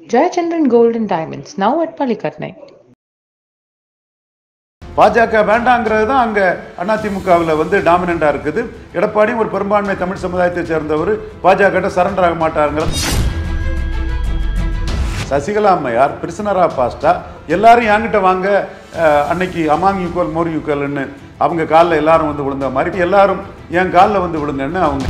Jayachandran Gold and Diamonds, now at Palikatnai. பாஜக வேண்டாங்கிறது தான் அங்கே அதிமுகவில் வந்து டாமினண்டாக இருக்குது எடப்பாடி ஒரு பெரும்பான்மை தமிழ் சமுதாயத்தை சேர்ந்தவர் பாஜக சரண்டர் ஆக மாட்டாருங்கிறது சசிகலா அம்மையார் பிரிசனரா பாஸ்டா எல்லாரும் என்கிட்ட வாங்க அஹ், அன்னைக்கு அமாங் யூக்கல் மோர் யூக்கல்னு அவங்க காலில் எல்லாரும் வந்து விழுந்த மாதிரி எல்லாரும் என் காலில் வந்து விழுங்கன்னு அவங்க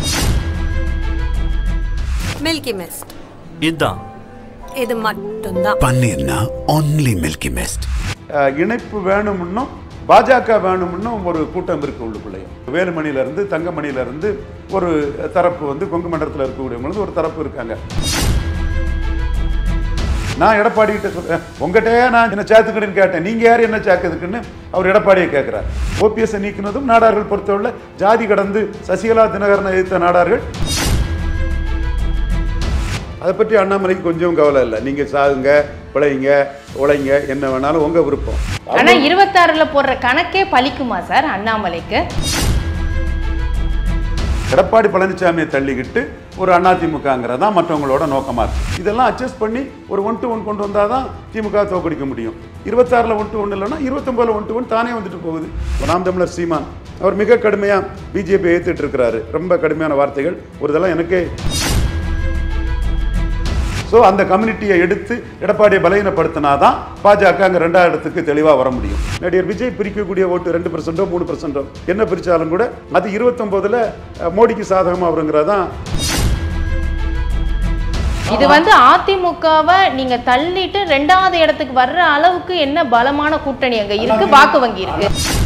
மில்கி மிஸ்ட் இதுதான் இது மட்டும்தான் பன்னீர்னா ஒன்லி மில்கி மிஸ்ட் அஹ், இணைப்பு வேணும்னும் பாஜக வேணும்னும் ஒரு கூட்டம் இருக்கு உள்ளுக்குள்ளேயும் வேலுமணியிலேருந்து தங்கமணியிலேருந்து ஒரு தரப்பு வந்து கொங்கு மண்டலத்தில் இருக்கக்கூடியவங்க ஒரு தரப்பு இருக்காங்க நான் எடப்பாடி கிட்ட சொல்றேன் உங்ககிட்டயே நான் என்ன சேர்த்துக்கிட்டுன்னு கேட்டேன் நீங்க யார் என்ன சேர்க்கறதுக்குன்னு அவர் எடப்பாடியை கேட்கிறார் ஓபிஎஸ் நீக்கினதும் நாடார்கள் பொறுத்தவரை ஜாதி கடந்து சசிகலா தினகரனை எதிர்த்த நாடார்கள் அதை பற்றி அண்ணாமலைக்கு கொஞ்சம் கவலை இல்லை நீங்க சாகுங்க பிழைங்க உழைங்க என்ன வேணாலும் உங்க விருப்பம் ஆனா இருபத்தாறுல போடுற கணக்கே பலிக்குமா சார் அண்ணாமலைக்கு எடப்பாடி பழனிசாமியை தள்ளிக்கிட்டு ஒரு அதிமுகங்கிறது தான் மற்றவங்களோட நோக்கமாக இருக்கு இதெல்லாம் அட்ஜஸ்ட் பண்ணி ஒரு ஒன் டு ஒன் கொண்டு வந்தால் தான் திமுக தோக்கடிக்க முடியும் இருபத்தாறில் ஒன் டு ஒன் இல்லைன்னா இருபத்தொம்பதில் ஒன் டு ஒன் தானே வந்துட்டு போகுது நாம் தமிழர் சீமான் அவர் மிக கடுமையாக பிஜேபி ஏற்றுட்டு இருக்கிறாரு ரொம்ப கடுமையான வார்த்தைகள் ஒரு இதெல்லாம் எனக்கே ஸோ அந்த கம்யூனிட்டியை எடுத்து எடப்பாடியை பலகீனப்படுத்தினாதான் பாஜக அங்கே ரெண்டாவது இடத்துக்கு தெளிவாக வர முடியும் நடிகர் விஜய் பிரிக்கக்கூடிய ஓட்டு ரெண்டு பர்சன்டோ மூணு பர்சன்டோ என்ன பிரித்தாலும் கூட அது இருபத்தொம்போதில் மோடிக்கு சாதகமாக வருங்கிறதான் இது வந்து அதிமுகவை நீங்க தள்ளிட்டு ரெண்டாவது இடத்துக்கு வர்ற அளவுக்கு என்ன பலமான கூட்டணி அங்க இருக்கு வாக்கு வங்கி இருக்கு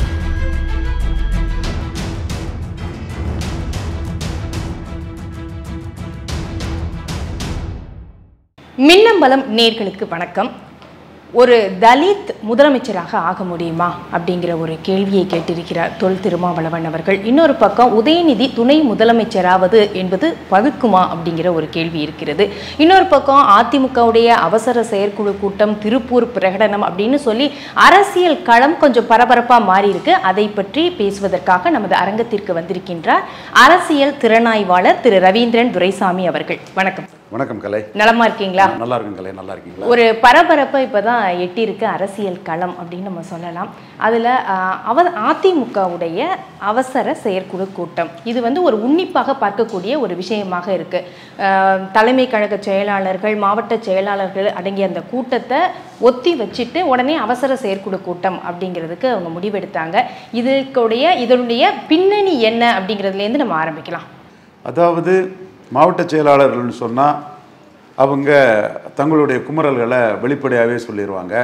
மின்னம்பலம் நேர்களுக்கு வணக்கம் ஒரு தலித் முதலமைச்சராக ஆக முடியுமா அப்படிங்கிற ஒரு கேள்வியை கேட்டிருக்கிறார் தொல் திருமாவளவன் அவர்கள் இன்னொரு பக்கம் உதயநிதி துணை முதலமைச்சராவது என்பது பகுக்குமா அப்படிங்கிற ஒரு கேள்வி இருக்கிறது இன்னொரு பக்கம் அதிமுகவுடைய அவசர செயற்குழு கூட்டம் திருப்பூர் பிரகடனம் அப்படின்னு சொல்லி அரசியல் களம் கொஞ்சம் பரபரப்பாக மாறி இருக்கு அதை பற்றி பேசுவதற்காக நமது அரங்கத்திற்கு வந்திருக்கின்றார் அரசியல் திறனாய்வாளர் திரு ரவீந்திரன் துரைசாமி அவர்கள் வணக்கம் வணக்கம் கலை நலமா இருக்கீங்களா நல்லா இருக்கும் கலை நல்லா இருக்கீங்களா ஒரு பரபரப்பை இப்பதான் எட்டியிருக்கு அரசியல் களம் அப்படின்னு நம்ம சொல்லலாம் அதுல ஆஹ், அவ அதிமுகவுடைய அவசர செயற்குழு கூட்டம் இது வந்து ஒரு உன்னிப்பாக பார்க்கக்கூடிய ஒரு விஷயமாக இருக்கு ஆஹ், தலைமை கழக செயலாளர்கள் மாவட்ட செயலாளர்கள் அடங்கிய அந்த கூட்டத்தை ஒத்தி வச்சுட்டு உடனே அவசர செயற்குழு கூட்டம் அப்படிங்கிறதுக்கு அவங்க முடிவெடுத்தாங்க இதுக்குடைய இதனுடைய பின்னணி என்ன அப்படிங்கிறதுலேருந்து நம்ம ஆரம்பிக்கலாம் அதாவது மாவட்ட செயலாளர்கள்னு சொன்னால் அவங்க தங்களுடைய குமுறல்களை வெளிப்படையாகவே சொல்லிடுவாங்க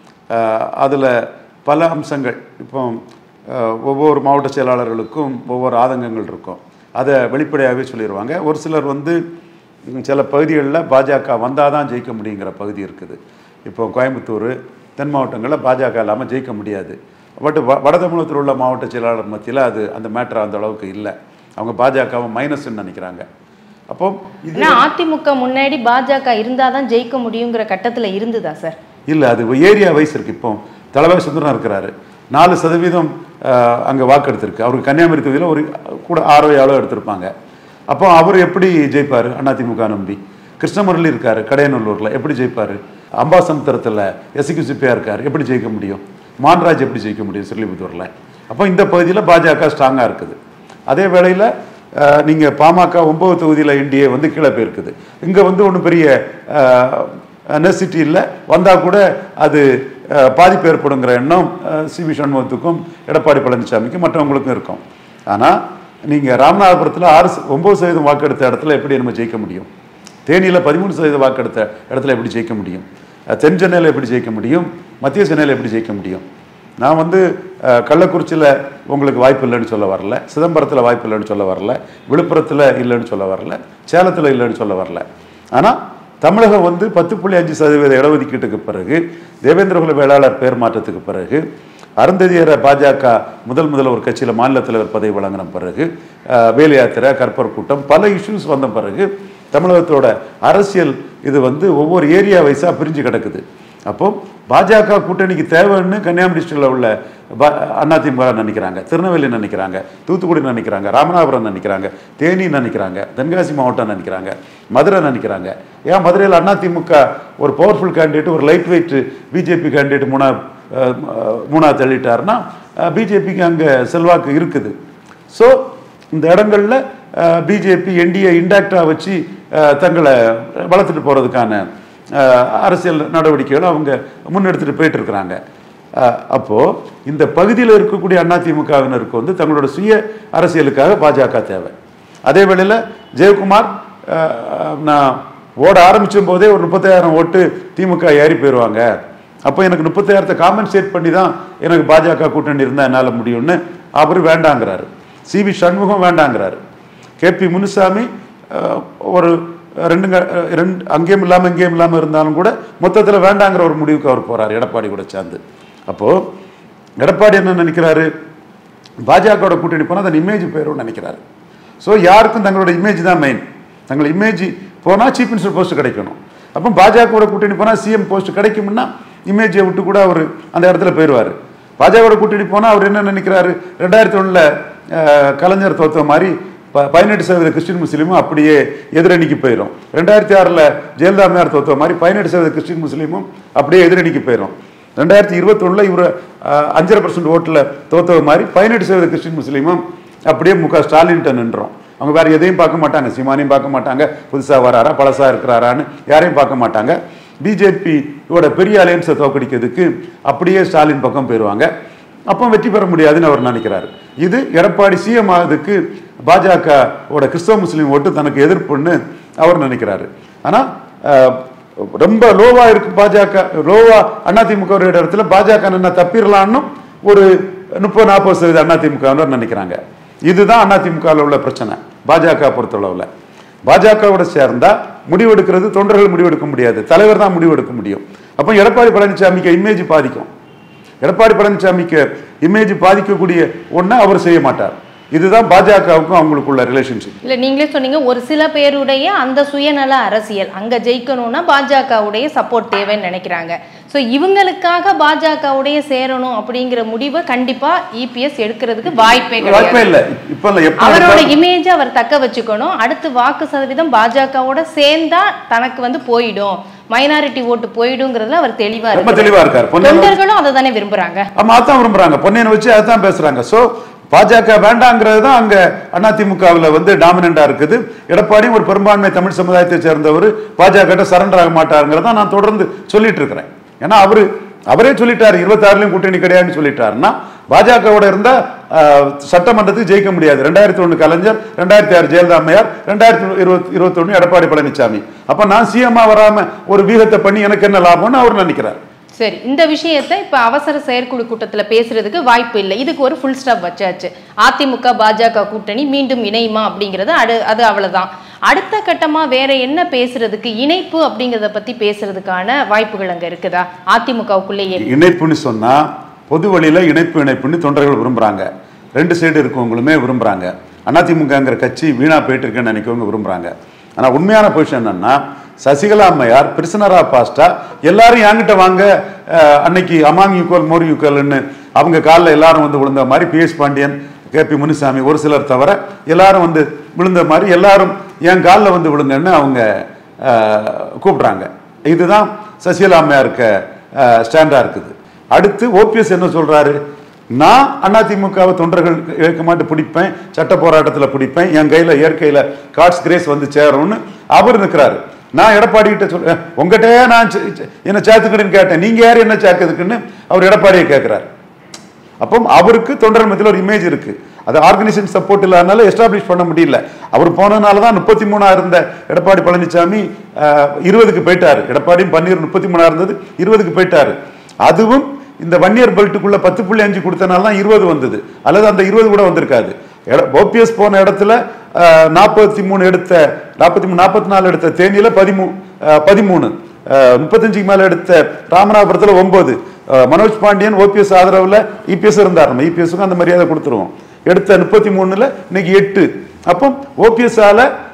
அதில் பல அம்சங்கள் இப்போ அஹ், ஒவ்வொரு மாவட்ட செயலாளர்களுக்கும் ஒவ்வொரு ஆதங்கங்கள் இருக்கும் அதை வெளிப்படையாகவே சொல்லிடுவாங்க ஒரு சிலர் வந்து ம், சில பகுதிகளில் பாஜக வந்தால் தான் ஜெயிக்க முடியுங்கிற பகுதி இருக்குது இப்போ கோயம்புத்தூர் தென் மாவட்டங்களில் பாஜக இல்லாமல் ஜெயிக்க முடியாது பட் வ வட தமிழகத்தில் உள்ள மாவட்ட செயலாளர் மத்தியில் அது அந்த மேட்டர் அந்த அளவுக்கு இல்லை அவங்க பாஜகவை மைனஸ்ன்னு நினைக்கிறாங்க அப்போ இது ஆனா அதிமுக முன்னாடி பாஜக இருந்தாதான் ஜெயிக்க முடியுங்கிற கட்டத்துல இருந்துதா சார் இல்லை அது ஏரியா வைஸ் இருக்கு இப்போ தலைவர் சுந்தரம் இருக்கிறாரு நாலு சதவீதம் அங்கே வாக்கெடுத்திருக்கு அவருக்கு கன்னியாகுமரி தொகுதியில் ஒரு கூட ஆறோ ஏழோ எடுத்திருப்பாங்க அப்போ அவர் எப்படி ஜெயிப்பார் அதிமுக நம்பி கிருஷ்ணமுரளி இருக்காரு கடையநல்லூரில் எப்படி ஜெயிப்பார் அம்பாசமுத்திரத்தில் எஸ்சிக்கு சிப்பியா இருக்கார் எப்படி ஜெயிக்க முடியும் மான்ராஜ் எப்படி ஜெயிக்க முடியும் ஸ்ரீலிபுத்தூரில் அப்போ இந்த பகுதியில் பாஜக ஸ்ட்ராங்காக இருக்குது அதே வேளையில் நீங்கள் பாமக ஒன்பது தொகுதியில் என்டிஏ வந்து கீழே போயிருக்குது இங்கே வந்து ஒன்றும் பெரிய நெசிட்டி இல்லை வந்தால் கூட அது அஹ், பாதிப்பு ஏற்படுங்கிற எண்ணம் சி வி சண்முகத்துக்கும் எடப்பாடி பழனிசாமிக்கும் மற்றவங்களுக்கும் இருக்கும் ஆனால் நீங்கள் ராமநாதபுரத்தில் ஆறு ச- ஒன்பது சதவீதம் வாக்கெடுத்த இடத்துல எப்படி நம்ம ஜெயிக்க முடியும் தேனியில் பதிமூணு சதவீதம் வாக்கெடுத்த இடத்துல எப்படி ஜெயிக்க முடியும் அஹ், தென் சென்னையில் எப்படி ஜெயிக்க முடியும் மத்திய சென்னையில் எப்படி ஜெயிக்க முடியும் நான் வந்து அஹ், கள்ளக்குறிச்சியில் உங்களுக்கு வாய்ப்பு இல்லைன்னு சொல்ல வரல சிதம்பரத்தில் வாய்ப்பு இல்லைன்னு சொல்ல வரல விழுப்புரத்தில் இல்லைன்னு சொல்ல வரல சேலத்தில் இல்லைன்னு சொல்ல வரல ஆனால் தமிழகம் வந்து பத்து புள்ளி அஞ்சு சதவீத இடஒதுக்கீட்டுக்கு பிறகு தேவேந்திரகுல வேளாளர் பெயர் மாற்றத்துக்கு பிறகு அருந்ததியரை பாஜக முதல் முதல்ல ஒரு கட்சியில் மாநில தலைவர் பதவி வழங்கின பிறகு அஹ், வேலு யாத்திரை கற்பர் கூட்டம் பல இஷ்யூஸ் வந்த பிறகு தமிழகத்தோட அரசியல் இது வந்து ஒவ்வொரு ஏரியா வைஸாக பிரிஞ்சு கிடக்குது அப்போ பாஜக கூட்டணிக்கு தேவைன்னு கன்னியாகுமரி டிஸ்ட்ரிக்டில் உள்ள பா- அதிமுக நினைக்கிறாங்க திருநெல்வேலி நினைக்கிறாங்க தூத்துக்குடி நினைக்கிறாங்க ராமநாதபுரம் நினைக்கிறாங்க தேனி நினைக்கிறாங்க தென்காசி மாவட்டம் நினைக்கிறாங்க மதுரை நினைக்கிறாங்க ஏன் மதுரையில் அதிமுக ஒரு பவர்ஃபுல் கேண்டிடேட் ஒரு லைட் வெயிட் பிஜேபி கேண்டிடேட் மூணா அஹ், மூணா தள்ளிட்டாருன்னா பிஜேபிக்கு அங்கே செல்வாக்கு இருக்குது ஸோ இந்த இடங்கள்ல பிஜேபி என்டிஏ இன்டாக்டாக வச்சு அஹ், தங்களை வளர்த்துட்டு போகிறதுக்கான அரசியல் நடவடிக்கைகளை அவங்க முன்னெடுத்துட்டு போயிட்டு இருக்கிறாங்க அஹ், அப்போ இந்த பகுதியில் இருக்கக்கூடிய அதிமுகவினருக்கு வந்து தங்களோட சுய அரசியலுக்காக பாஜக தேவை அதே வேளையில் ஜெயக்குமார் அஹ், நான் ஓட ஆரம்பிச்சும் போதே ஒரு முப்பத்தாயிரம் ஓட்டு திமுக ஏறி போயிடுவாங்க அப்போ எனக்கு முப்பத்தாயிரத்தை காம்பன்சேட் பண்ணி தான் எனக்கு பாஜக கூட்டணி இருந்தால் என்னால் முடியும்னு அவர் வேண்டாங்கிறாரு சி வி சண்முகம் வேண்டாங்கிறாரு கேபி முனுசாமி அஹ், ஒரு ரெண்டுங்க அஹ், ரெண்டு அங்கேயும் இல்லாமல் இங்கேயும் இல்லாமல் இருந்தாலும் கூட மொத்தத்தில் வேண்டாங்கிற ஒரு முடிவுக்கு அவர் போறாரு எடப்பாடி கூட சேர்ந்து அப்போ எடப்பாடி என்ன நினைக்கிறாரு பாஜகவோட கூட்டணி போனால் அதன் இமேஜ் போயிடும்னு நினைக்கிறாரு ஸோ யாருக்கும் தங்களோட இமேஜ் தான் மெயின் தங்கள் இமேஜ் போனால் சீஃப் மினிஸ்டர் போஸ்ட் கிடைக்கணும் அப்போ பாஜகவோட கூட்டணி போனால் சிஎம் போஸ்ட் கிடைக்கும்னா இமேஜை விட்டு கூட அவர் அந்த இடத்துல போயிடுவார் பாஜகவோட கூட்டணி போனால் அவர் என்ன நினைக்கிறாரு ரெண்டாயிரத்தி ஒன்றில் கலைஞர் தோத்த மாதிரி ப- பதினெட்டு சதவீத கிறிஸ்டின் முஸ்லீமும் அப்படியே எதிரணிக்கு போயிடும் ரெண்டாயிரத்தி ஆறில் ஜெயலலிதா அம்மையார் தோத்த மாதிரி பதினெட்டு சதவீத கிறிஸ்டின் முஸ்லீமும் அப்படியே எதிரணிக்கு போயிடும் ரெண்டாயிரத்தி இருபத்தொன்னில் இவர் அஞ்சரை பர்சன்ட் ஓட்டில் தோத்தவ மாதிரி பதினெட்டு சதவீத கிறிஸ்டின் முஸ்லீமும் அப்படியே முக ஸ்டாலின்ட்ட நின்றோம் அவங்க வேற எதையும் பார்க்க மாட்டாங்க சீமானையும் பார்க்க மாட்டாங்க புதுசா வராரா பழசா இருக்கிறாரான்னு யாரையும் பார்க்க மாட்டாங்க பிஜேபியோட பெரிய அலையன்ஸை தோக்கடிக்கிறதுக்கு அப்படியே ஸ்டாலின் பக்கம் போயிடுவாங்க அப்போ வெற்றி பெற முடியாதுன்னு அவர் நினைக்கிறாரு இது எடப்பாடி சிஎம் ஆகுதுக்கு பாஜகவோட கிறிஸ்தவ முஸ்லீம் ஓட்டு தனக்கு எதிர்ப்புன்னு அவர் நினைக்கிறாரு ஆனா அஹ், ரொம்ப லோவா இருக்கு பாஜக லோவா அதிமுக ஒரு இடத்துல பாஜக என்ன தப்பிடலான்னு ஒரு முப்பது நாற்பது சதவீத அதிமுக நினைக்கிறாங்க இதுதான் அதிமுகவில் உள்ள பிரச்சனை பாஜக பொறுத்தளவில் பாஜகவோட சேர்ந்தா முடிவெடுக்கிறது தொண்டர்கள் முடிவெடுக்க முடியாது தலைவர் தான் முடிவெடுக்க முடியும் அப்போ எடப்பாடி பழனிசாமிக்கு இமேஜ் பாதிக்கும் எடப்பாடி பழனிசாமிக்கு இமேஜ் பாதிக்கக்கூடிய ஒண்ணை அவர் செய்ய மாட்டார் இதுதான் பாஜகவுக்கும் அவங்களுக்குள்ள ரிலேஷன்ஷிப் இல்ல நீங்களே சொன்னீங்க ஒரு சில பேருடைய அந்த சுயநல அரசியல் அங்க ஜெயிக்கணும்னா பாஜகவுடைய சப்போர்ட் தேவைன்னு நினைக்கிறாங்க சோ இவங்களுக்காக பாஜகவுடைய சேரணும் அப்படிங்கிற முடிவை கண்டிப்பா இபிஎஸ் எடுக்கிறதுக்கு வாய்ப்பே வாய்ப்பே கிடையாது இல்லை இப்ப இல்ல எப்ப அவரோட எடுத்தாலும் இமேஜ் அவர் தக்க வச்சுக்கணும் அடுத்து வாக்கு சதவீதம் பாஜகவோட சேர்ந்தா தனக்கு வந்து போயிடும் மைனாரிட்டி ஓட்டு போயிடுங்கிறதுல அவர் தெளிவா ரொம்ப இருக்காரு. தெளிவா இருக்காரு பொன்னியின் தொண்டர்களும் அதை தானே விரும்புறாங்க ஆமா அதான் விரும்புறாங்க பொன்னையனை வச்சு அதான் பேசுறாங்க சோ பாஜக வேண்டாங்கிறது தான் அங்க அதிமுகவுல வந்து டாமினண்டா இருக்குது எடப்பாடியும் ஒரு பெரும்பான்மை தமிழ் சமுதாயத்தை சேர்ந்தவர் பாஜக கிட்ட சரண்டர் ஆக மாட்டாருங்கிறத நான் தொடர்ந்து சொல்லிட்டு இருக்கிறேன் ஏன்னா அவரு அவரே சொல்லிட்டாரு இருபத்தாறுலயும் கூட்டணி கிடையாதுன்னு சொல்லிட்டாருன்னா பாஜகவோட இருந்தா ஆஹ், சட்டமன்றத்துக்கு ஜெயிக்க முடியாது ரெண்டாயிரத்தி ஒண்ணு கலைஞர் ரெண்டாயிரத்தி ஆறு ஜெயலலிதா அம்மையார் ரெண்டாயிரத்தி இருபத்தி இருபத்தொன்னு எடப்பாடி பழனிசாமி அப்ப நான் சிஎம்மா வராம ஒரு வீகத்தை பண்ணி எனக்கு என்ன லாபம்னு அவர் நினைக்கிறார் சரி இந்த விஷயத்தை இப்ப அவசர செயற்குழு கூட்டத்துல பேசுறதுக்கு வாய்ப்பு இல்லை இதுக்கு ஒரு ஃபுல் ஸ்டாப் வச்சாச்சு அதிமுக பாஜக கூட்டணி மீண்டும் இணையுமா அப்படிங்கிறது அடு அது அவ்வளவுதான் அடுத்த கட்டமா வேற என்ன பேசுறதுக்கு இணைப்பு அப்படிங்கறத பத்தி பேசுறதுக்கான வாய்ப்புகள் அங்க இருக்குதா அதிமுகவுக்குள்ளேயே இணைப்புன்னு சொன்னா பொது வழியில இணைப்பு இணைப்புன்னு தொண்டர்கள் விரும்புறாங்க ரெண்டு சைடு இருக்கவங்களுமே விரும்புறாங்க அதிமுகங்கிற கட்சி வீணா போயிட்டு இருக்குன்னு நினைக்கவங்க விரும்புறாங்க ஆனா உண்மையான பொசிஷன் என்னன்னா சசிகலா அம்மையார் பிரிசனரா பாஸ்டா எல்லாரும் என்கிட்ட வாங்க அஹ், அன்னைக்கு அமாங் யூக்கோல் மோர் யூக்கோல்னு அவங்க காலில் எல்லாரும் வந்து விழுந்த மாதிரி பிஎஸ் பாண்டியன் கேபி முனுசாமி ஒரு சிலர் தவிர எல்லாரும் வந்து விழுந்த மாதிரி எல்லாரும் என் காலில் வந்து விழுங்கன்னு அவங்க அஹ், கூப்பிடுறாங்க இதுதான் சசிகலா அம்மையாருக்கு ஸ்டாண்டா இருக்குது அடுத்து ஓபிஎஸ் என்ன சொல்றாரு நான் அதிமுகவை தொண்டர்கள் இயக்கமாட்டு பிடிப்பேன் சட்ட போராட்டத்துல பிடிப்பேன் என் கையில இயற்கையில காட்ஸ் கிரேஸ் வந்து சேரும்னு அவர் நிற்கிறாரு நான் எடப்பாடி கிட்ட சொல்றேன் உங்ககிட்டயே நான் சே- சே- என்ன சேர்த்துக்கிட்டுன்னு கேட்டேன் நீங்க யார் என்ன சேர்க்கறதுக்குன்னு அவர் எடப்பாடியை கேட்கிறாரு அப்போ அவருக்கு தொண்டர் மத்தியில் ஒரு இமேஜ் இருக்கு அது ஆர்கனைசேஷன் சப்போர்ட் இல்லாதனால எஸ்டாப்ளிஷ் பண்ண முடியல அவர் போனதுனால தான் முப்பத்தி மூணா இருந்த எடப்பாடி பழனிசாமி அஹ், இருபதுக்கு போயிட்டாரு எடப்பாடியும் பன்னீர் முப்பத்தி மூணா இருந்தது இருபதுக்கு போயிட்டாரு அதுவும் இந்த வன்னியர் பெல்ட்டுக்குள்ள பத்து புள்ளி அஞ்சு கொடுத்தனால தான் இருபது வந்தது அல்லது அந்த இருபது கூட வந்திருக்காது ஓபிஎஸ் போன இடத்துல நாற்பத்தி மூணு எடுத்த நாற்பத்தி மூணு நாற்பத்தி நாலு எடுத்த தேனியில பதிமூ பதிமூணு முப்பத்தஞ்சுக்கு மேல எடுத்த ராமநாதபுரத்துல ஒன்பது அஹ், மனோஜ் பாண்டியன் ஓபிஎஸ் ஆதரவுல இபிஎஸ் இருந்தார் நம்ம இபிஎஸ்க்கு அந்த மரியாதை கொடுத்துருவோம் எடுத்த முப்பத்தி மூணுல இன்னைக்கு எட்டு அப்போ ஓபிஎஸ் ஆல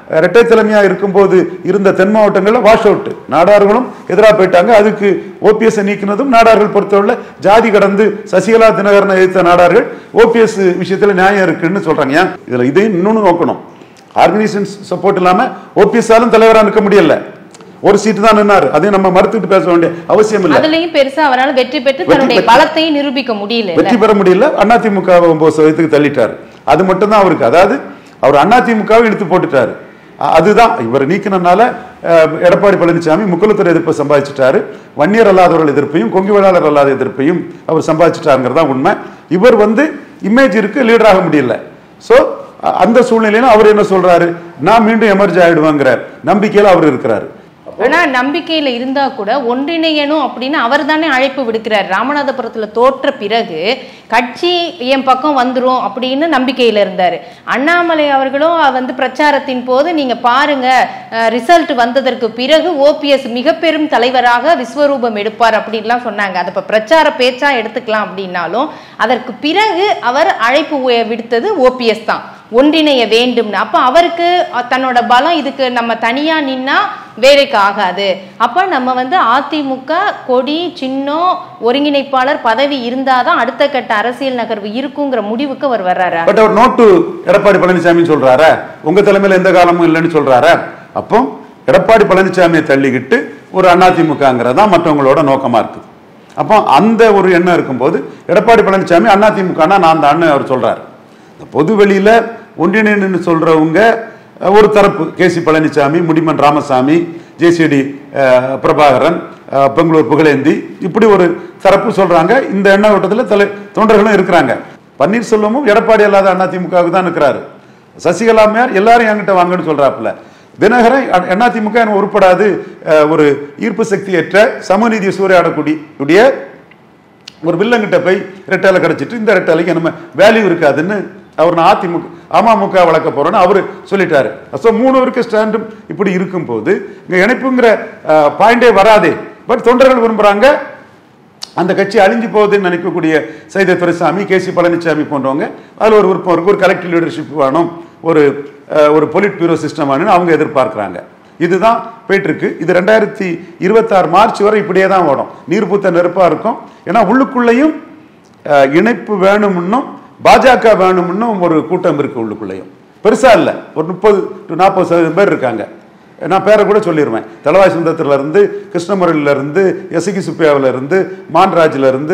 இரட்டை தலைமையா இருக்கும்போது இருந்த தென் மாவட்டங்கள்ல வாஷ் அவுட் நாடார்களும் எதிராக போயிட்டாங்க அதுக்கு ஓபிஎஸ் நீக்கினதும் நாடார்கள் பொறுத்தவரை ஜாதி கடந்து சசிகலா தினகரனை எதிர்த்த நாடார்கள் ஓபிஎஸ் விஷயத்துல நியாயம் இருக்குன்னு சொல்றாங்க ஏன் இதுல இதையும் இன்னொன்னு நோக்கணும் ஆர்கனைசேஷன் சப்போர்ட் இல்லாம ஓபிஎஸ்ஸாலும் தலைவரா நிற்க முடியல ஒரு சீட்டு தான் நின்னாரு அதையும் நம்ம மறுத்துட்டு பேச வேண்டிய அவசியம் இல்லை அதுலயும் பெருசா அவரால் வெற்றி பெற்று வெற்றி தன்னுடைய பெற்று- பலத்தையும் நிரூபிக்க முடியல வெற்றி பெற முடியல அதிமுக ஒன்பது சதவீதத்துக்கு தள்ளிட்டாரு அது மட்டும்தான் அவருக்கு அதாவது அவர் அதிமுகவை இழுத்து போட்டுட்டாரு அ- அதுதான் இவர் நீக்கினனால அஹ், எடப்பாடி பழனிசாமி முக்குலத்துறை எதிர்ப்பை சம்பாதிச்சிட்டாரு வன்னியர் அல்லாதவர்கள் எதிர்ப்பையும் கொங்கு வேளாளர் அல்லாத எதிர்ப்பையும் அவர் சம்பாதிச்சிட்டாருங்கிறது தான் உண்மை இவர் வந்து இமேஜ் இருக்கு லீடர் ஆக முடியல சோ அந்த சூழ்நிலையில அவர் என்ன சொல்றாரு நான் மீண்டும் எமர்ஜி ஆயிடுவாங்கிற நம்பிக்கையில அவர் இருக்கிறாரு ஆனா நம்பிக்கையில இருந்தா கூட ஒன்றிணையணும் அப்படின்னு அவர் தானே அழைப்பு விடுக்கிறார் ராமநாதபுரத்துல தோற்ற பிறகு கட்சி என் பக்கம் வந்துரும் அப்படின்னு நம்பிக்கையில இருந்தாரு அண்ணாமலை அவர்களும் வந்து பிரச்சாரத்தின் போது நீங்க பாருங்க ரிசல்ட் வந்ததற்கு பிறகு ஓபிஎஸ் மிக பெரும் தலைவராக விஸ்வரூபம் எடுப்பார் அப்படின்லாம் சொன்னாங்க அதை இப்ப பிரச்சார பேச்சா எடுத்துக்கலாம் அப்படின்னாலும் அதற்கு பிறகு அவர் அழைப்பு உ- விடுத்தது ஓபிஎஸ் தான் ஒன்றிணைய வேண்டும்னு அப்ப அவருக்கு அ, தன்னோட பலம் இதுக்கு நம்ம தனியா நின்னா வேலைக்கு ஆகாது அப்ப நம்ம வந்து அதிமுக கொடி சின்னம் ஒருங்கிணைப்பாளர் பதவி இருந்தாதான் அடுத்த கட்ட அரசியல் நகர்வு இருக்குங்கிற முடிவுக்கு அவர் வர்றாரா பட் அவர் நோட்டு எடப்பாடி பழனிசாமி சொல்றாரா உங்க தலைமையில எந்த காலமும் இல்லைன்னு சொல்றாரா அப்போ எடப்பாடி பழனிசாமியை தள்ளிக்கிட்டு ஒரு அதிமுகங்கிறது தான் மற்றவங்களோட நோக்கமா இருக்குது அப்போ அந்த ஒரு எண்ணம் இருக்கும்போது எடப்பாடி பழனிசாமி அதிமுகனா நான் தான் அவர் சொல்றாரு இந்த பொது வெளியில ஒன்றிணைன்னு சொல்றவங்க அஹ், ஒரு தரப்பு கே சி பழனிசாமி முடிமன் ராமசாமி ஜேசிடி பிரபாகரன் அஹ், பெங்களூர் புகழேந்தி இப்படி ஒரு தரப்பு சொல்றாங்க இந்த எண்ண ஓட்டத்தில் தலை தொண்டர்களும் இருக்கிறாங்க பன்னீர்செல்வமும் எடப்பாடி அல்லாத அதிமுகவுக்கு தான் இருக்கிறாரு சசிகலாமையார் எல்லாரும் என்கிட்ட வாங்கன்னு சொல்றாப்புல தினகரன் அ- அதிமுக எனக்கு உருப்படாது அஹ், ஒரு ஈர்ப்பு சக்தியற்ற சமநீதி சூறையாடக்கூடிய உடைய ஒரு வில்லங்கிட்ட போய் ரெட்டால கிடைச்சிட்டு இந்த ரெட்டாலைக்கு நம்ம வேல்யூ இருக்காதுன்னு அவர் நான் அதிமுக அமமுக வளர்க்க போறேன்னு அவர் சொல்லிட்டாரு ஸோ மூணு பேருக்கு ஸ்டாண்டும் இப்படி இருக்கும்போது இங்க இணைப்புங்கிற பாயிண்டே வராதே பட் தொண்டர்கள் விரும்புறாங்க அந்த கட்சி அழிஞ்சு போகுதுன்னு நினைக்கக்கூடிய சைத துரைசாமி கே சி பழனிசாமி போன்றவங்க அதில் ஒரு விருப்பம் இருக்கு ஒரு கலெக்டிவ் லீடர்ஷிப் வேணும் ஒரு அஹ், ஒரு பொலிட் பியூரோ சிஸ்டம் வேணும்னு அவங்க எதிர்பார்க்குறாங்க இதுதான் போயிட்டு இருக்கு இது ரெண்டாயிரத்தி இருபத்தாறு மார்ச் வரை இப்படியே தான் ஓடும் நீர் பூத்த நெருப்பா இருக்கும் ஏன்னா உள்ளுக்குள்ளேயும் அஹ், இணைப்பு வேணும்னும் பாஜக வேணும்னும் ஒரு கூட்டம் இருக்கு உள்ளுக்குள்ளேயும் பெருசா இல்லை ஒரு முப்பது டு நாற்பது சதவீதம் பேர் இருக்காங்க நான் பேரை கூட சொல்லிடுவேன் தலவாய் சுந்தரத்துல இருந்து கிருஷ்ணமுரளில இருந்து எசகி சுப்பியாவில இருந்து மான்ராஜ்ல இருந்து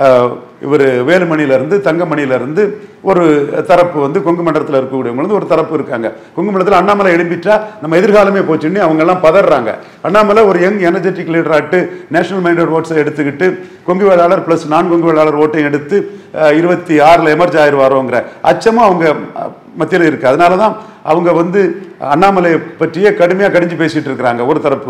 இவர் வேலுமணியில இருந்து தங்கமணியில இருந்து ஒரு தரப்பு வந்து கொங்கு மண்டலத்தில் இருக்கக்கூடியவங்க வந்து ஒரு தரப்பு இருக்காங்க கொங்கு மண்டலத்தில் அண்ணாமலை எழும்பிட்டா நம்ம எதிர்காலமே போச்சுன்னு அவங்க எல்லாம் பதறாங்க அண்ணாமலை ஒரு யங் எனர்ஜெட்டிக் லீடராட்டு நேஷனல் மைண்டட் ஓட்ஸை எடுத்துக்கிட்டு கொங்கு வேளாளர் பிளஸ் நான் கொங்கு வேளாளர் ஓட்டையும் எடுத்து அஹ், இருபத்தி ஆறில் எமர்ஜ் ஆயிடுவாரோங்கிற அச்சமும் அவங்க மத்தியில் இருக்கு அதனால தான் அவங்க வந்து அண்ணாமலையை பற்றியே கடுமையாக கடிஞ்சு பேசிட்டு இருக்கிறாங்க ஒரு தரப்பு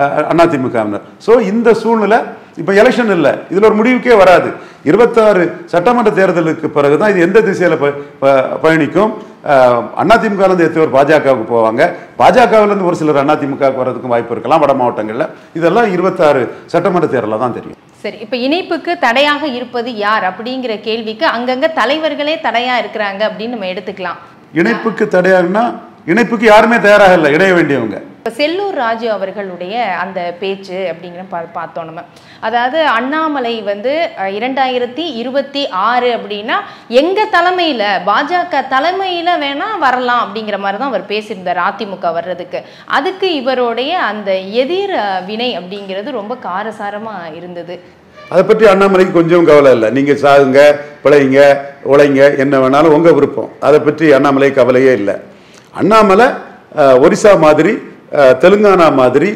அதிமுக ஸோ இந்த சூழ்நிலை இப்போ எலெக்ஷன் இல்லை இதில் ஒரு முடிவுக்கே வராது இருபத்தாறு சட்டமன்ற தேர்தலுக்கு பிறகு தான் இது எந்த திசையில் ப- ப- பயணிக்கும் அதிமுகலேருந்து எத்தனை பேர் பாஜகவுக்கு போவாங்க பாஜகவிலேருந்து ஒரு சிலர் அதிமுகவுக்கு வர்றதுக்கும் வாய்ப்பு இருக்கலாம் வட மாவட்டங்களில் இதெல்லாம் இருபத்தாறு சட்டமன்ற தேர்தலில் தான் தெரியும் சரி இப்ப இணைப்புக்கு தடையாக இருப்பது யார் அப்படிங்கிற கேள்விக்கு அங்கங்க தலைவர்களே தடையா இருக்கிறாங்க அப்படின்னு நம்ம எடுத்துக்கலாம் இணைப்புக்கு தடையாகுன்னா இணைப்புக்கு யாருமே தயாராக இல்லை இணைய வேண்டியவங்க இப்ப செல்லூர் ராஜு அவர்களுடைய அந்த பேச்சு அப்படிங்கிற பா பார்த்தோம் நம்ம அதாவது அண்ணாமலை வந்து அஹ், இரண்டாயிரத்தி இருபத்தி ஆறு அப்படின்னா எங்க தலைமையில பாஜக தலைமையில வேணா வரலாம் அப்படிங்கிற மாதிரி தான் அவர் பேசியிருந்தார் அதிமுக வர்றதுக்கு அதுக்கு இவருடைய அந்த எதிர் அஹ், வினை அப்படிங்கிறது ரொம்ப காரசாரமா இருந்தது அதை பற்றி அண்ணாமலைக்கு கொஞ்சம் கவலை இல்லை நீங்கள் சாகுங்க பிழைங்க உழைங்க என்ன வேணாலும் உங்கள் விருப்பம் அதை பற்றி அண்ணாமலை கவலையே இல்லை அண்ணாமலை அஹ், ஒரிசா மாதிரி அஹ், தெலுங்கானா மாதிரி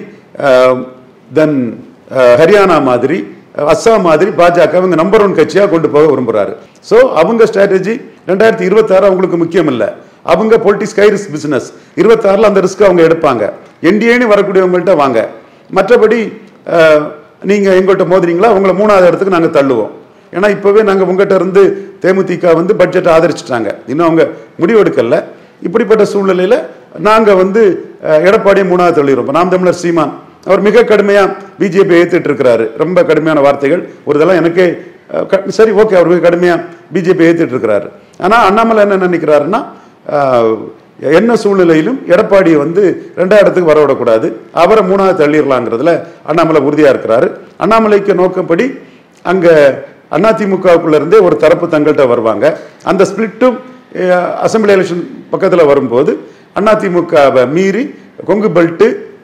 தென் ஹரியானா மாதிரி அஹ், அஸ்ஸாம் மாதிரி பாஜக அவங்க நம்பர் ஒன் கட்சியாக கொண்டு போக விரும்புகிறாரு ஸோ அவங்க ஸ்ட்ராட்டஜி ரெண்டாயிரத்தி இருபத்தாறு அவங்களுக்கு முக்கியம் இல்லை அவங்க பொலிட்டிக்ஸ் கை ரிஸ்க் பிஸ்னஸ் இருபத்தாறில் அந்த ரிஸ்க் அவங்க எடுப்பாங்க என்டிஏன்னு வரக்கூடியவங்கள்ட்ட வாங்க மற்றபடி அஹ், நீங்க எங்கள்கிட்ட மோதுறீங்களா உங்களை மூணாவது இடத்துக்கு நாங்க தள்ளுவோம் ஏன்னா இப்பவே நாங்க உங்ககிட்ட இருந்து தேமுதிக வந்து பட்ஜெட் ஆதரிச்சிட்டாங்க இன்னும் அவங்க முடிவெடுக்கல இப்படிப்பட்ட சூழ்நிலையில நாங்க வந்து அஹ், எடப்பாடியை மூணாவது தள்ளிடுறோம் இப்ப நாம் தமிழர் சீமான் அவர் மிக கடுமையா பிஜேபி ஏத்துட்டு இருக்கிறாரு ரொம்ப கடுமையான வார்த்தைகள் ஒரு இதெல்லாம் எனக்கே அஹ், க- சரி ஓகே அவர் மிக கடுமையா பிஜேபி ஏத்துட்டு இருக்கிறாரு ஆனா அண்ணாமலை என்ன நினைக்கிறாருன்னா அஹ், என்ன சூழ்நிலையிலும் எடப்பாடியை வந்து ரெண்டாவது இடத்துக்கு வரவிடக்கூடாது அவரை மூணாவது தள்ளிடலாங்கிறதுல அண்ணாமலை உறுதியா இருக்கிறாரு அண்ணாமலைக்கு நோக்கப்படி அங்க அதிமுகவுக்குள்ள இருந்தே ஒரு தரப்பு தங்கள்கிட்ட வருவாங்க அந்த ஸ்பிளிட்டும் அசம்பிளி எலெக்ஷன் பக்கத்துல வரும்போது அதிமுகவை மீறி Kongu belt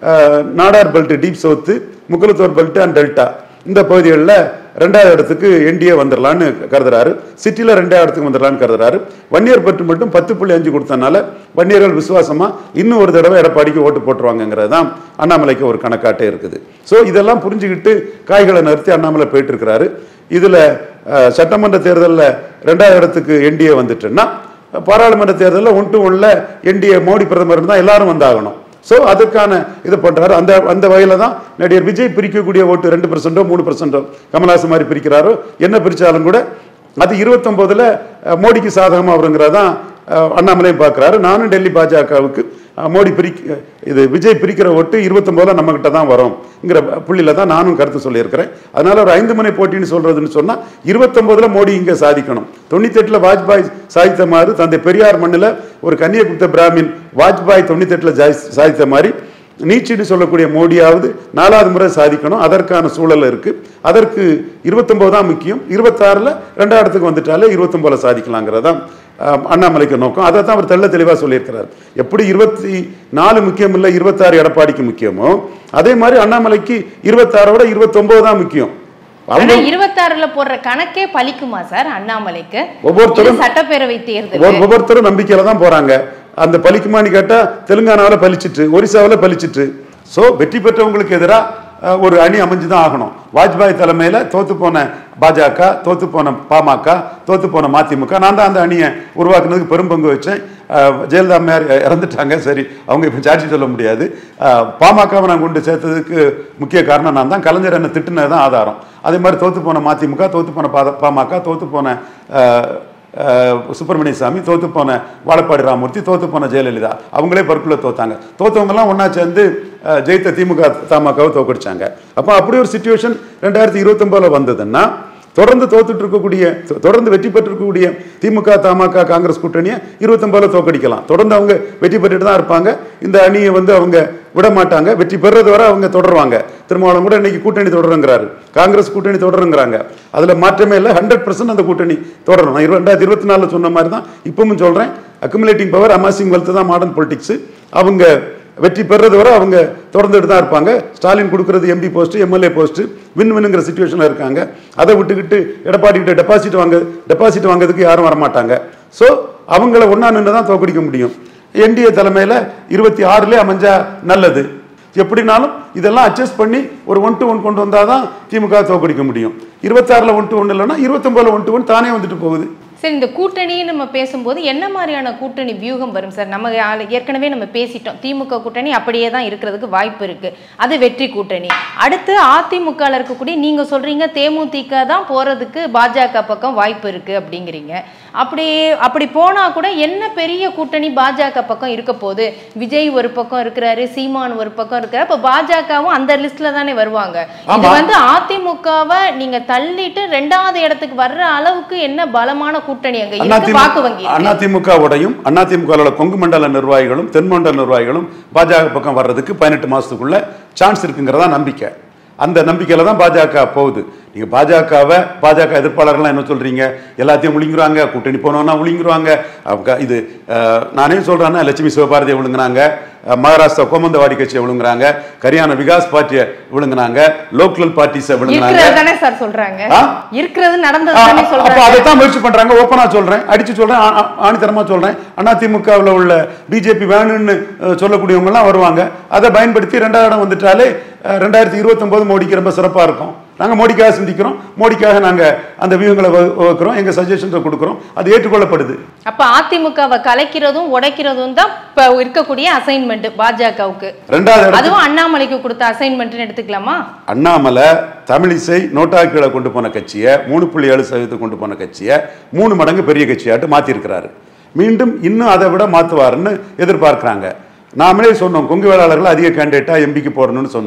Nadar belt deep south Mukkulathor belt and delta இந்த பகுதிகளில் ரெண்டாவது இடத்துக்கு என்டிஏ வந்துடலான்னு கருதுறாரு சிட்டியில் ரெண்டாவது இடத்துக்கு வந்துடலான்னு கருதுறாரு வன்னியர் பட்டு மட்டும் பத்து புள்ளி அஞ்சு கொடுத்தனால வன்னியர்கள் விசுவாசமா இன்னும் ஒரு தடவை எடப்பாடிக்கு ஓட்டு போட்டுருவாங்கங்கிறது தான் அண்ணாமலைக்கு ஒரு கணக்காட்டே இருக்குது ஸோ இதெல்லாம் புரிஞ்சுக்கிட்டு காய்களை நிறுத்தி அண்ணாமலை போயிட்டு இருக்கிறாரு இதுல அஹ், சட்டமன்ற தேர்தலில் ரெண்டாவது இடத்துக்கு என்டிஏ வந்துட்டுன்னா பாராளுமன்ற தேர்தலில் ஒன் டு ஒன்ல என்டிஏ மோடி பிரதமர் தான் எல்லாரும் வந்தாகணும் ஸோ அதுக்கான இது பண்றாரு அந்த அந்த வகையில தான் நடிகர் விஜய் பிரிக்கக்கூடிய ஓட்டு ரெண்டு பர்சன்டோ மூணு பர்சன்டோ கமல்ஹாசன் மாதிரி பிரிக்கிறாரோ என்ன பிரிச்சாலும் கூட அது இருபத்தொன்பதுல அஹ், மோடிக்கு சாதகமாக வருங்கிறதான் அஹ், அண்ணாமலையும் பார்க்குறாரு நானும் டெல்லி பாஜகவுக்கு அஹ், மோடி பிரிக்க இது விஜய் பிரிக்கிற ஓட்டு இருபத்தொம்போதுல நம்ம கிட்ட தான் வரும்ங்கிற புள்ளியில தான் நானும் கருத்து சொல்லியிருக்கிறேன் அதனால ஒரு ஐந்து மணி போட்டின்னு சொல்றதுன்னு சொன்னா இருபத்தொன்பதுல மோடி இங்க சாதிக்கணும் தொண்ணூத்தெட்டுல வாஜ்பாய் சாதித்த மாதிரி தந்தை பெரியார் மண்ணில் ஒரு கன்னியகுப்த பிராமின் வாஜ்பாய் தொண்ணூத்தெட்டுல ஜாய்- சாதித்த மாதிரி நீச்சின்னு சொல்லக்கூடிய மோடியாவது நாலாவது முறை சாதிக்கணும் அதற்கான சூழல் இருக்கு அதற்கு இருபத்தொன்பது தான் முக்கியம் இருபத்தாறுல ரெண்டாவது இடத்துக்கு வந்துட்டாலே இருபத்தொன்பதுல சாதிக்கலாங்கிறதான் ஆம், அண்ணாமலைக்கு நோக்கம் அதை தான் அவர் தெள்ள தெளிவாக சொல்லியிருக்கிறார் எப்படி இருபத்தி நாலு முக்கியம் இல்லை இருபத்தாறு எடப்பாடிக்கு முக்கியமோ அதே மாதிரி அண்ணாமலைக்கு இருபத்தாறோட இருபத்தொன்பது தான் முக்கியம் ஆனா அவங்க இருபத்தாறுல போடுற கணக்கே பலிக்குமா சார் அண்ணாமலைக்கு ஒவ்வொருத்தரும் இது சட்டப்பேரவை தேர்தல் ஒவ்வொரு- ஒவ்வொருத்தரும் நம்பிக்கையில தான் போறாங்க அந்த பலிக்குமான்னு கேட்டா தெலுங்கானாவில் பலிச்சிட்டு ஒரிசாவில் பலிச்சிட்டு ஸோ வெற்றி பெற்றவங்களுக்கு எதிராக ஒரு அணி அமைஞ்சு தான் ஆகணும் வாஜ்பாய் தலைமையில தோத்து போன பாஜக தோத்து போன பாமக தோத்து போன மதிமுக நான் தான் அந்த அணியை உருவாக்குனதுக்கு பெரும் பங்கு வச்சேன் அஹ், ஜெயலலிதா அம்மையார் இறந்துட்டாங்க சரி அவங்க இப்போ சாட்சி சொல்ல முடியாது அஹ், பாமகவை நான் கொண்டு சேர்த்ததுக்கு முக்கிய காரணம் நான் தான் கலைஞர் என்ன திட்டுனது தான் ஆதாரம் அதே மாதிரி தோத்து போன மதிமுக தோத்து போன பாத- பாமக தோத்து போன அஹ், அஹ், சுப்பிரமணிய சாமி தோத்து போன வாழப்பாடி ராமூர்த்தி தோத்து போன ஜெயலலிதா அவங்களே பருக்குள்ள தோத்தாங்க தோத்தவங்கலாம் ஒண்ணா சேர்ந்து அஹ், ஜெயித்த திமுக தமாகவை தோக்கடிச்சாங்க அப்போ அப்படி ஒரு சுச்சுவேஷன் ரெண்டாயிரத்தி இருபத்தொன்பதுல வந்ததுன்னா தொடர்ந்து தோத்துட்டு இருக்கக்கூடிய தொ- தொடர்ந்து வெற்றி பெற்றிருக்கக்கூடிய திமுக தமாக காங்கிரஸ் கூட்டணியை இருபத்தொன்பதுல தோக்கடிக்கலாம் தொடர்ந்து அவங்க வெற்றி பெற்றுட்டு தான் இருப்பாங்க இந்த அணியை வந்து அவங்க விட மாட்டாங்க வெற்றி பெறுறது வரை அவங்க தொடருவாங்க திருமாவளவன் கூட இன்னைக்கு கூட்டணி தொடருங்கிறாரு காங்கிரஸ் கூட்டணி தொடருங்கிறாங்க அதுல மாற்றமே இல்லை ஹண்ட்ரட் அந்த கூட்டணி தொடரும் நான் இரு- ரெண்டாயிரத்தி இருபத்தி நாலுல சொன்ன மாதிரி தான் இப்பவும் சொல்றேன் அக்குமுலேட்டிங் பவர் அமாசிங் வெல்த் தான் மாடர்ன் பொலிட்டிக்ஸ் அவங்க வெற்றி பெறுறது வரை அவங்க தொடர்ந்துட்டு தான் இருப்பாங்க ஸ்டாலின் கொடுக்கறது MP post MLA post win வின்னுங்கிற சுச்சுவேஷன்ல இருக்காங்க அதை விட்டுக்கிட்டு எடப்பாடி கிட்ட டெபாசிட் வாங்க டெபாசிட் வாங்குறதுக்கு யாரும் வரமாட்டாங்க ஸோ அவங்கள ஒண்ணா நின்று தான் தோக்கடிக்க முடியும் என்டிஏ தலைமையில இருபத்தி ஆறுல அமைஞ்சா நல்லது எப்படினாலும் இதெல்லாம் அட்ஜஸ்ட் பண்ணி ஒரு ஒன் டு ஒன் கொண்டு வந்தாதான் திமுக தோக்கடிக்க முடியும் இருபத்தாறுல ஒன் டு ஒன் இல்லைன்னா இருபத்தொன்பதுல ஒன் டு ஒன் தானே வந்துட்டு போகுது சரி இந்த கூட்டணி நம்ம பேசும்போது என்ன மாதிரியான கூட்டணி வியூகம் வரும் சார் நம்ம ஆல- ஏற்கனவே நம்ம பேசிட்டோம் திமுக கூட்டணி அப்படியே தான் இருக்கிறதுக்கு வாய்ப்பு இருக்கு அது வெற்றி கூட்டணி அடுத்து அதிமுகல இருக்கக்கூடிய நீங்க சொல்றீங்க தேமுதிக தான் போறதுக்கு பாஜக பக்கம் வாய்ப்பு இருக்கு அப்படிங்கிறீங்க அப்படி அப்படி போனா கூட என்ன பெரிய கூட்டணி பாஜக பக்கம் இருக்க போகுது விஜய் ஒரு பக்கம் இருக்கிறாரு சீமான் ஒரு பக்கம் இருக்கிறாரு அப்ப பாஜகவும் அந்த லிஸ்ட்ல தானே வருவாங்க இது ஆமா. வந்து அதிமுகவை நீங்க தள்ளிட்டு ரெண்டாவது இடத்துக்கு வர்ற அளவுக்கு என்ன பலமான கூட்டணி அங்க இருக்கு வாக்கு வங்கி இருக்கு. அதிமுக உடையும் அதிமுக கொங்கு மண்டல நிர்வாகிகளும் தென் மண்டல நிர்வாகிகளும் பாஜக பக்கம் வர்றதுக்கு பதினெட்டு மாசத்துக்குள்ள சான்ஸ் இருக்குங்கிறதா நம்பிக்கை அந்த நம்பிக்கையில தான் பாஜக போகுது நீங்க பாஜகவை பாஜக எதிர்ப்பாளர்கள்லாம் என்ன சொல்றீங்க எல்லாத்தையும் விழுங்குறாங்க கூட்டணி போனோம்னா விழுங்குறாங்க அவங்க இது அஹ், நானே சொல்றேன்னா லட்சுமி சிவபாரதியை விழுங்குனாங்க அஹ், மகாராஷ்டிரா கோமந்தவாடி கட்சியை விழுங்குறாங்க கரியானா விகாஸ் பார்ட்டியை விழுங்குனாங்க லோக்கல் பார்ட்டிஸை விழுங்குனாங்க இருக்கிறது தானே சார் சொல்றாங்க ஆ? இருக்கிறது நடந்தது ஆ, தானே அப்ப சொல்றாங்க அதைத்தான் முயற்சி பண்றாங்க ஓப்பனா சொல்றேன் அடிச்சு சொல்றேன் ஆ- ஆ- ஆணித்தரமா சொல்றேன் அதிமுகவில் உள்ள பிஜேபி வேணும்னு அஹ், சொல்லக்கூடியவங்க எல்லாம் வருவாங்க அதை பயன்படுத்தி ரெண்டாவது இடம் வந்துட்டாலே அஹ், ரெண்டாயிரத்தி இருபத்தொன்பது மோடிக்கு ரொம்ப சிறப்பா இருக்கும் நாங்க மோடிக்காக சிந்திக்கிறோம் மோடிக்காக நாங்க அந்த வியூகங்களை வகு- வகுக்கிறோம் எங்க சஜஷன்ஸை கொடுக்குறோம் அது ஏற்றுக்கொள்ளப்படுது அப்ப அதிமுகவை கலைக்கிறதும் உடைக்கிறதும் தான் இப்ப இருக்கக்கூடிய அசைன்மெண்ட் பாஜகவுக்கு ரெண்டாவது இடம் அதுவும் அண்ணாமலைக்கு கொடுத்த அசைன்மெண்ட்னு எடுத்துக்கலாமா அண்ணாமலை தமிழிசை நோட்டாக்களை கொண்டு போன கட்சியை மூணு புள்ளி ஏழு சதவீதத்தை கொண்டு போன கட்சியை மூணு மடங்கு பெரிய கட்சியாட்டு மாத்திருக்கிறாரு மீண்டும் இன்னும் அதை விட மாத்துவாருன்னு எதிர்பார்க்கறாங்க நாமளே சொன்னோம் கொங்கு வேளாளர்கள் அதிக கேண்டிடேட்டா எம்பிக்கு போடணும்னு சொன்னோம்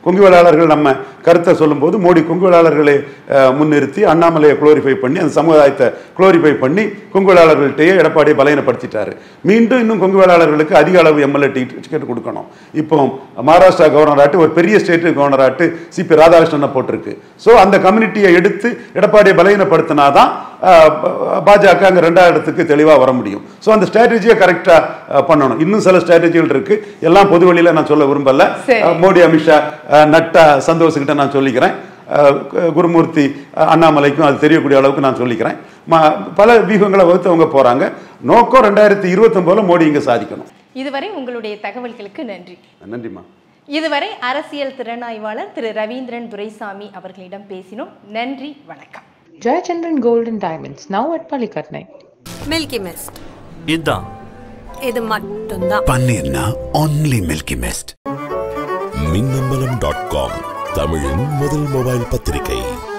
கொங்கு வேளாளர்கள் நம்ம கருத்தை சொல்லும்போது மோடி கொங்கு வேளாளர்களை அஹ், முன்னிறுத்தி அண்ணாமலையை குளோரிஃபை பண்ணி அந்த சமுதாயத்தை குளோரிஃபை பண்ணி கொங்கு வேளாளர்கள்ட்டையே எடப்பாடியை பலையனப்படுத்திட்டாரு மீண்டும் இன்னும் கொங்கு வேளாளர்களுக்கு அதிக அளவு எம்எல்ஏ டிக்கெட் கொடுக்கணும் இப்போ மகாராஷ்டிரா கவர்னராட்டு ஒரு பெரிய ஸ்டேட் கவர்னராட்டு சிபி ராதாகிருஷ்ணனை போட்டிருக்கு ஸோ அந்த கம்யூனிட்டியை எடுத்து எடப்பாடியை பலகீனப்படுத்தினாதான் அஹ், ப- பாஜக அங்கே ரெண்டாவது இடத்துக்கு தெளிவாக வர முடியும் ஸோ அந்த ஸ்ட்ராட்டஜியை கரெக்டாக பண்ணணும் இன்னும் சில ஸ்ட்ராட்டஜிகள் இருக்கு எல்லாம் பொது வழியில் நான் சொல்ல விரும்பல சரி. அஹ், மோடி அமித்ஷா அஹ், நட்டா சந்தோஷ் கிட்ட நான் சொல்லிக்கிறேன் அஹ், கு- குருமூர்த்தி அஹ், அண்ணாமலைக்கும் அது தெரியக்கூடிய அளவுக்கு நான் சொல்லிக்கிறேன் ம- பல வியூகங்களை வகுத்து அவங்க போறாங்க நோக்கம் ரெண்டாயிரத்தி இருபத்தொன்பதுல மோடி இங்க சாதிக்கணும் இதுவரை உங்களுடைய தகவல்களுக்கு நன்றி நன்றிம்மா இதுவரை அரசியல் திறனாய்வாளர் திரு ரவீந்திரன் துரைசாமி அவர்களிடம் பேசினோம் நன்றி வணக்கம் Jayachandran Gold and Diamonds, now at Palikatnai. Milky mist இதான் இது மட்டும்தான் பன்னீர்னா only milky mist Minnambalam dot com தமிழின் முதல் மொபைல் பத்திரிகை